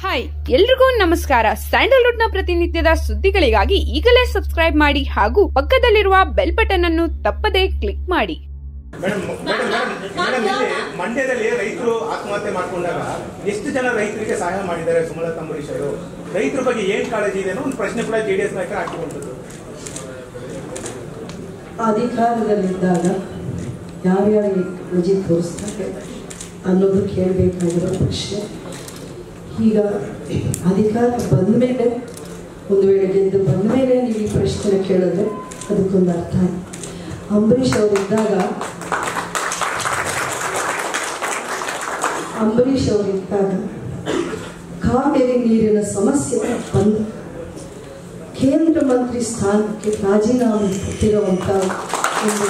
Hi ಎಲ್ರಿಗೂ ನಮಸ್ಕಾರ Sandalwood ನ ಪ್ರತಿನಿತ್ಯದ ಸುದ್ದಿಗಳಿಗಾಗಿ ಈಗಲೇ ಸಬ್ಸ್ಕ್ರೈಬ್ ಮಾಡಿ ಹಾಗೂ ಪಕ್ಕದಲ್ಲಿರುವ ಬೆಲ್ ಬಟನ್ ಅನ್ನು ತಪ್ಪದೇ ಕ್ಲಿಕ್ ಮಾಡಿ ಮೇಡಮ್ ಮೇಡಮ್ ಮೇಡಮ್ ಇಲ್ಲಿ ಮಂಡ್ಯದಲ್ಲಿ ರೈತರು ಆತ್ಮಹತ್ಯೆ ಮಾಡ್ಕೊಂಡಾಗ ಎಷ್ಟು ಜನ ರೈತರಿಗೆ ಸಹಾಯ ಮಾಡಿದ್ದಾರೆ ಸುಮಲತಾ ಅಂಬರೀಶ್ ಅವರು ರೈತರ ಬಗ್ಗೆ ಏನ್ ಕಾಳಜಿ ಇದೆ ಅನ್ನೋ ಒಂದು ಪ್ರಶ್ನೆ ಕೂಡ ಜೆಡಿಎಸ್ ನಾಯಕರು ಹಾಕಿರುವಂತದ್ದು ಅಧಿಕಾರದಲ್ಲಿದ್ದಾಗ ಯಾರ್ಯಾರಿಗೆ ರುಚಿ ತೋರಿಸ್ತಾರೆ ಅನ್ನೋದು ಕೇಳಬೇಕಾಗಿರೋ ಪ್ರಶ್ನೆ ಈಗ ಅಧಿಕಾರ ಬಂದ ಮೇಲೆ ಒಂದು ವೇಳೆ ಗೆದ್ದು ಬಂದ ಮೇಲೆ ನೀವು ಈ ಪ್ರಶ್ನೆ ಕೇಳಿದ್ರೆ ಅದಕ್ಕೊಂದು ಅರ್ಥ ಇದೆ ಅಂಬರೀಷ್ ಅವರಿದ್ದಾಗ ಅಂಬರೀಷ್ ಅವರಿದ್ದಾಗ ಕಾವೇರಿ ನೀರಿನ ಸಮಸ್ಯೆ ಬಂದು ಕೇಂದ್ರ ಮಂತ್ರಿ ಸ್ಥಾನಕ್ಕೆ ರಾಜೀನಾಮೆ ಕೊಟ್ಟಿರುವಂಥ ಒಂದು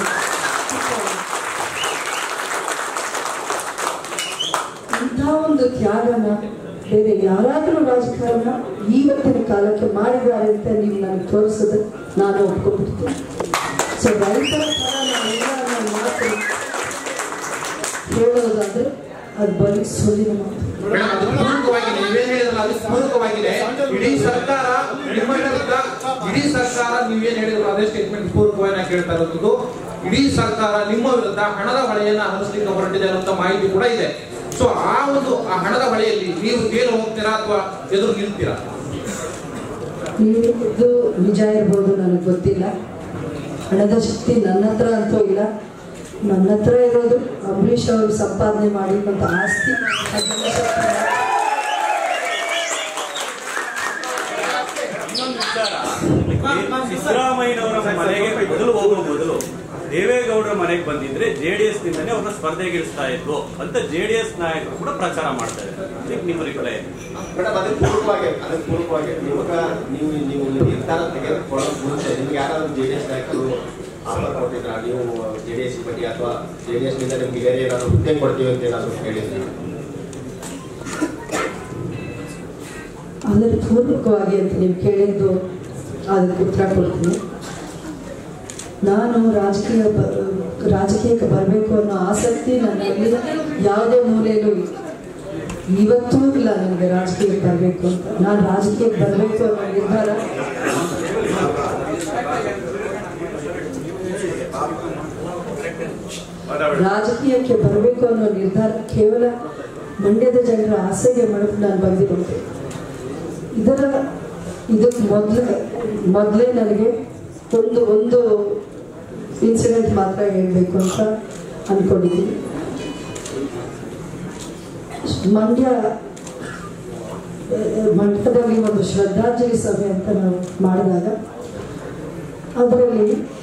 ಇಂಥ ಒಂದು ತ್ಯಾಗನ ಬೇರೆ ಯಾರಾದರೂ ರಾಜಕಾರಣ ಇವತ್ತಿನ ಕಾಲಕ್ಕೆ ಮಾಡಿದ್ದಾರೆ ಅಂತ ನೀವು ನನಗೆ ತೋರಿಸಿದ್ರೆ ನಾನು ಒಪ್ಕೊಂಡ್ಬಿಡ್ತೀನಿ ಸೊ ರೈತರ ಪರ ನಾನೆಲ್ಲ ನನ್ನ ಮಾತು ಹೇಳೋದಾದ್ರೆ ಅದು ಬರೀ ಸುಳ್ಳಿನ ಮಾತು ಮೇಡಮ್, ಅದು ಪೂರಕವಾಗಿದೆ ನೀವೇನ್ ಹೇಳಿದ್ರಲ್ಲ ಅದು ಪೂರಕವಾಗಿದೆ ಇಡೀ ಸರ್ಕಾರ ನಿಮ್ಮ ವಿರುದ್ಧ ಇಡೀ ಸರ್ಕಾರ ನೀವೇನ್ ಹೇಳಿದ್ರು ಅದೇ ಸ್ಟೇಟ್ಮೆಂಟ್ ಪೂರಕವಾಗಿ ನಾ ಕೇಳ್ತಾ ಇರೋದು ಇಡೀ ಸರ್ಕಾರ ನಿಮ್ಮ ವಿರುದ್ಧ ಹಣದ ಹೊಳೆಯನ್ನ ಹರಿಸಲಿಕ್ಕೆ ಹೊರಟಿದೆ ಅನ್ನೋ ಮಾಹಿತಿ ಕೂಡ ಇದೆ ಸೊ ಆ ಒಂದು ಆ ಹಣದ ಹೊಳೆಯಲ್ಲಿ ನೀವು ತೇಲು ಹೋಗ್ತೀರಾ ಅಥವಾ ಎದುರು ನಿಲ್ತೀರಾ ಇದು ನಿಜ ಇರ್ಬೋದು ನನಗೆ ಗೊತ್ತಿಲ್ಲ ಹಣದ ಶಕ್ತಿ ನನ್ನ ಹತ್ರ ಅಂತೂ ಇಲ್ಲ ನನ್ನ ಹತ್ರ ಇರೋದು ಅಂಬರೀಷ್ ಅವರು ಸಂಪಾದನೆ ಮಾಡಿರುವಂಥ ಆಸ್ತಿ ಅದನ್ನ ಶಕ್ತಿ ಸಿದ್ದರಾಮಯ್ಯನವರ ಮನೆಗೆ ಮೊದಲು ಹೋಗುವ ಮೊದಲು ದೇವೇಗೌಡರ ಮನೆಗೆ ಬಂದಿದ್ರೆ ಜೆಡಿಎಸ್ ನಿಂದನೇ ಅವ್ರನ್ನ ಸ್ಪರ್ಧೆಗಿಳಿಸ್ತಾ ಇದ್ವು ಅಂತ ಜೆಡಿಎಸ್ ನಾಯಕರು ಕೂಡ ಪ್ರಚಾರ ಮಾಡ್ತಾ ಇದ್ದಾರೆ ಇದಕ್ಕೆ ನಿಮ್ಮ ರಿಪ್ಲೈ ಮೇಡಮ್ ಅದಕ್ಕೆ ಪೂರ್ವವಾಗಿ ಅದಕ್ಕೆ ಪೂರ್ವವಾಗಿ ನಿಮಗ ನೀವು ನೀವು ನಿರ್ಧಾರ ತೆಗೆದುಕೊಳ್ಳೋ ಮುಂಚೆ ನಿಮ್ಗೆ ಯಾರಾದ್ರೂ ಜೆ ಡಿ ಎಸ್ ನಾಯಕರು ಆಫರ್ ಕೊಟ್ಟಿದ್ರ ನೀವು ಜೆ ಡಿ ಎಸ್ ಬಗ್ಗೆ ಅಥವಾ ಜೆ ಡಿ ಎಸ್ ನಿಂದ ನಿಮ್ಗೆ ಬೇರೆ ಏನಾದ್ರು ಹುದ್ದೆ ಕೊಡ್ತೀವಿ ಅಂತ ಏನಾದ್ರು ಹೇಳಿದ್ರಿ ಅದರ ಪೂರ್ವಕವಾಗಿ ಅಂತ ನೀವು ಕೇಳಿದ್ದು ಅದಕ್ಕೆ ಉತ್ತರ ಕೊಡ್ತೀನಿ ನಾನು ರಾಜಕೀಯ ಬ- ರಾಜಕೀಯಕ್ಕೆ ಬರಬೇಕು ಅನ್ನೋ ಆಸಕ್ತಿ ನನ್ನಲ್ಲಿ ಯಾವುದೇ ಮೂಲೆಯಲ್ಲೂ ಇಲ್ಲ ಇವತ್ತೂ ಇಲ್ಲ ನನಗೆ ರಾಜಕೀಯಕ್ಕೆ ಬರಬೇಕು ಅಂತ ನಾನು ರಾಜಕೀಯಕ್ಕೆ ಬರಬೇಕು ಅನ್ನೋ ನಿರ್ಧಾರ ರಾಜಕೀಯಕ್ಕೆ ಬರಬೇಕು ಅನ್ನೋ ನಿರ್ಧಾರ ಕೇವಲ ಮಂಡ್ಯದ ಜನರ ಆಸೆಗೆ ಮಡಕು ನಾನು ಬಂದಿರೋದು ಇದರ ಇದಕ್ಕೆ ಮೊದಲೇ ಮೊದಲೇ ನನಗೆ ಒಂದು ಒಂದು ಇನ್ಸಿಡೆಂಟ್ ಮಾತ್ರ ಹೇಳಬೇಕು ಅಂತ ಅಂದ್ಕೊಂಡಿದ್ದೀನಿ ಮಂಡ್ಯ ಆ, ಮಂಡ್ಯದಲ್ಲಿ ಒಂದು ಶ್ರದ್ಧಾಂಜಲಿ ಸಭೆ ಅಂತ ನಾವು ಮಾಡಿದಾಗ ಅದರಲ್ಲಿ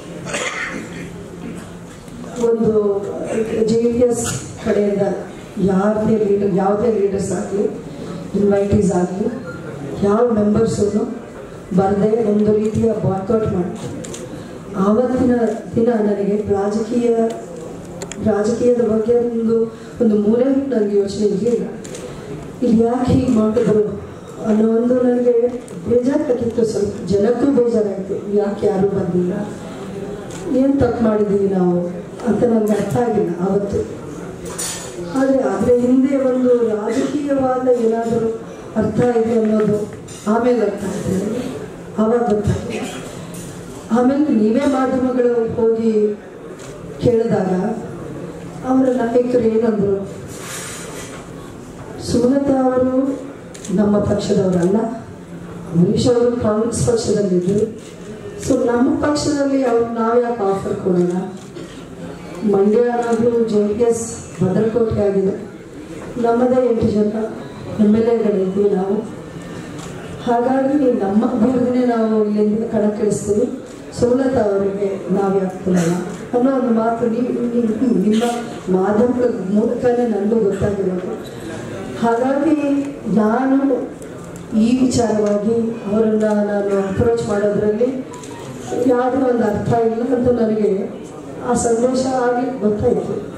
ಒಂದು ಜೆ ಡಿ ಎಸ್ ಕಡೆಯಿಂದ ಯಾರದೇ ಲೀಡರ್ ಯಾವುದೇ ಲೀಡರ್ಸ್ ಆಗಲಿ ಇನ್ವೈಟೀಸ್ ಆಗಲಿ ಯಾವ ಮೆಂಬರ್ಸನ್ನು ಬರದೆ ಒಂದು ರೀತಿಯ ಬಾಯ್ಕಾಟ್ ಮಾಡಿದ್ರು ಆವತ್ತಿನ ದಿನ ನನಗೆ ರಾಜಕೀಯ ರಾಜಕೀಯದ ಬಗ್ಗೆ ಒಂದು ಒಂದು ಮೂಲೆ ನನಗೆ ಯೋಚನೆ ಇರಲಿಲ್ಲ ಇಲ್ಲಿ ಯಾಕೆ ಹೀಗೆ ಮಾಡಿದ್ರು ಅನ್ನೋ ಒಂದು ನನಗೆ ಬೇಜಾರಾಗಿತ್ತು ಸ್ವಲ್ಪ ಜನಕ್ಕೂ ಬೇಜಾರಾಯಿತು ಯಾಕೆ ಯಾರೂ ಬಂದಿಲ್ಲ ಏನು ತಪ್ಪು ಮಾಡಿದ್ದೀವಿ ನಾವು ಅಂತ ನನಗೆ ಅರ್ಥ ಆಗಿಲ್ಲ ಆವತ್ತು ಆದರೆ ಅದರ ಹಿಂದೆ ಒಂದು ರಾಜಕೀಯವಾದ ಏನಾದರೂ ಅರ್ಥ ಇದೆ ಅನ್ನೋದು ಆಮೇಲೆ ಅರ್ಥ ಆಯ್ತು ನನಗೆ. ಆವಾಗ ಗೊತ್ತಾಯ್ತು ಆಮೇಲೆ ನೀವೇ ಮಾಧ್ಯಮಗಳು ಹೋಗಿ ಕೇಳಿದಾಗ ಅವರ ನಾಯಕರು ಏನಂದ್ರು ಸುಮಲತಾ ಅವರು ನಮ್ಮ ಪಕ್ಷದವರಲ್ಲ ಅಮಿಷ್ ಅವರು ಕಾಂಗ್ರೆಸ್ ಪಕ್ಷದಲ್ಲಿದ್ದರು ಸೊ ನಮ್ಮ ಪಕ್ಷದಲ್ಲಿ ಅವ್ರು ನಾವ್ಯಾಕೆ ಆಫರ್ ಕೊಡೋಣ ಮಂಡ್ಯ ಅನ್ನೋದು ಜೆ ಡಿ ಎಸ್ ಭದ್ರಕೋಟೆ ಆಗಿದೆ ನಮ್ಮದೇ ಎಂಟು ಜನ ಎಮ್ ಎಲ್ ಎಗಳಿದ್ವಿ ನಾವು ಹಾಗಾಗಿ ನಮ್ಮ ಅಭಿವೃದ್ಧಿನೇ ನಾವು ಇಲ್ಲಿಂದ ಕಣಕ್ಕಿಳಿಸ್ತೀವಿ ಸುಮಲತಾ ಅವರಿಗೆ ನಾವು ಯಾಕೆ ಕೊಡೋಣ ಅನ್ನೋ ಒಂದು ಮಾತು ನೀವು ನೀವು- ನಿಮ್ಮ ಮಾಧ್ಯಮಗಳ ಮೂಲಕನೇ ನನಗೂ ಗೊತ್ತಾಗಿರೋದು ಹಾಗಾಗಿ ನಾನು ಈ ವಿಚಾರವಾಗಿ ಅವರನ್ನು ನಾನು ಅಪ್ರೋಚ್ ಮಾಡೋದ್ರಲ್ಲಿ ಯಾವುದೇ ಒಂದು ಅರ್ಥ ಇಲ್ಲ ಅಂತ ನನಗೆ ಆ ಸಂದೇಶ ಆಗಿ ಗೊತ್ತಾಯಿತು